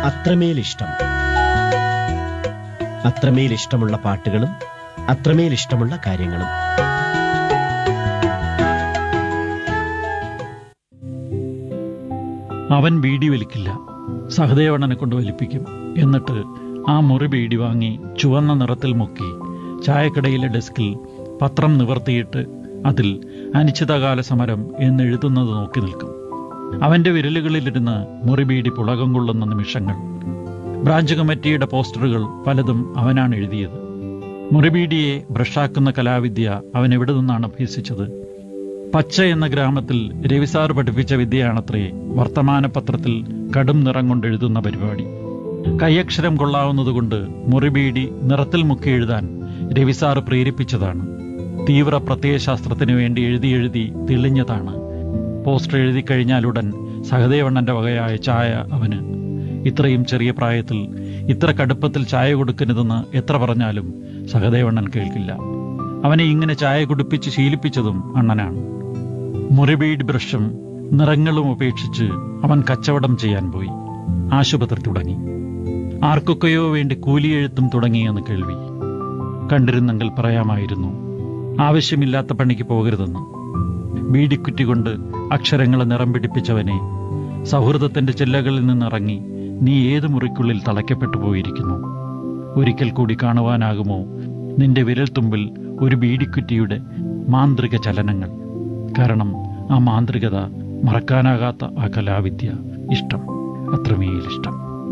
അത്രമേൽ ഇഷ്ടം അത്രമേൽ ഇഷ്ടമുള്ള പാട്ടുകളും അത്രമേൽ ഇഷ്ടമുള്ള കാര്യങ്ങളും അവൻ ബീഡി വലിക്കില്ല സഹദേവണ്ണനെ കൊണ്ട് വലിപ്പിക്കും എന്നിട്ട് ആ മുറി ബീഡി വാങ്ങി ചുവന്ന നിറത്തിൽ മുക്കി ചായക്കടയിലെ ഡെസ്കിൽ പത്രം നിവർത്തിയിട്ട് അതിൽ അനിശ്ചിതകാല സമരം എന്നെഴുതുന്നത് നോക്കി നിൽക്കും അവന്റെ വിരലുകളിലിരുന്ന് മുറി ബീഡി പുളകം കൊള്ളുന്ന നിമിഷങ്ങൾ ബ്രാഞ്ച് കമ്മിറ്റിയുടെ പോസ്റ്ററുകൾ പലതും അവനാണ് എഴുതിയത് മുറിബീഡിയെ ബ്രഷാക്കുന്ന കലാവിദ്യ അവൻ എവിടെ നിന്നാണ് അഭ്യസിച്ചത് പച്ച എന്ന ഗ്രാമത്തിൽ രവിസാർ പഠിപ്പിച്ച വിദ്യയാണത്രേ വർത്തമാനപത്രത്തിൽ കടും നിറം കൊണ്ട് എഴുതുന്ന പരിപാടി കൈയക്ഷരം കൊള്ളാവുന്നതുകൊണ്ട് മുറിബീഡി നിറത്തിൽ മുക്കി എഴുതാൻ രവിസാർ പ്രേരിപ്പിച്ചതാണ് തീവ്ര പ്രത്യയശാസ്ത്രത്തിന് വേണ്ടി എഴുതി എഴുതി തെളിഞ്ഞതാണ് പോസ്റ്റർ എഴുതി കഴിഞ്ഞാലുടൻ സഹദേവണ്ണന്റെ വകയായ ചായ അവന് ഇത്രയും ചെറിയ പ്രായത്തിൽ ഇത്ര കടുപ്പത്തിൽ ചായ കൊടുക്കരുതെന്ന് എത്ര പറഞ്ഞാലും സഹദേവണ്ണൻ കേൾക്കില്ല അവനെ ഇങ്ങനെ ചായ കുടിപ്പിച്ച് ശീലിപ്പിച്ചതും അണ്ണനാണ് മുറിബീഡ് ബ്രഷും നിറങ്ങളും ഉപേക്ഷിച്ച് അവൻ കച്ചവടം ചെയ്യാൻ പോയി ആശുപത്രി തുടങ്ങി ആർക്കൊക്കെയോ വേണ്ടി കൂലിയെഴുത്തും തുടങ്ങിയെന്ന് കേൾവി കണ്ടിരുന്നെങ്കിൽ പറയാമായിരുന്നു ആവശ്യമില്ലാത്ത പണിക്ക് പോകരുതെന്ന് ബീഡിക്കുറ്റി കൊണ്ട് അക്ഷരങ്ങളെ നിറം പിടിപ്പിച്ചവനെ സൗഹൃദത്തിന്റെ ചില്ലകളിൽ നിന്നിറങ്ങി നീ ഏത് മുറിക്കുള്ളിൽ തളയ്ക്കപ്പെട്ടു പോയിരിക്കുന്നു ഒരിക്കൽ കൂടി കാണുവാനാകുമോ നിന്റെ വിരൽത്തുമ്പിൽ ഒരു ബീഡിക്കുറ്റിയുടെ മാന്ത്രിക ചലനങ്ങൾ കാരണം ആ മാന്ത്രികത മറക്കാനാകാത്ത ആ കലാവിദ്യ ഇഷ്ടം അത്രമേൽ ഇഷ്ടം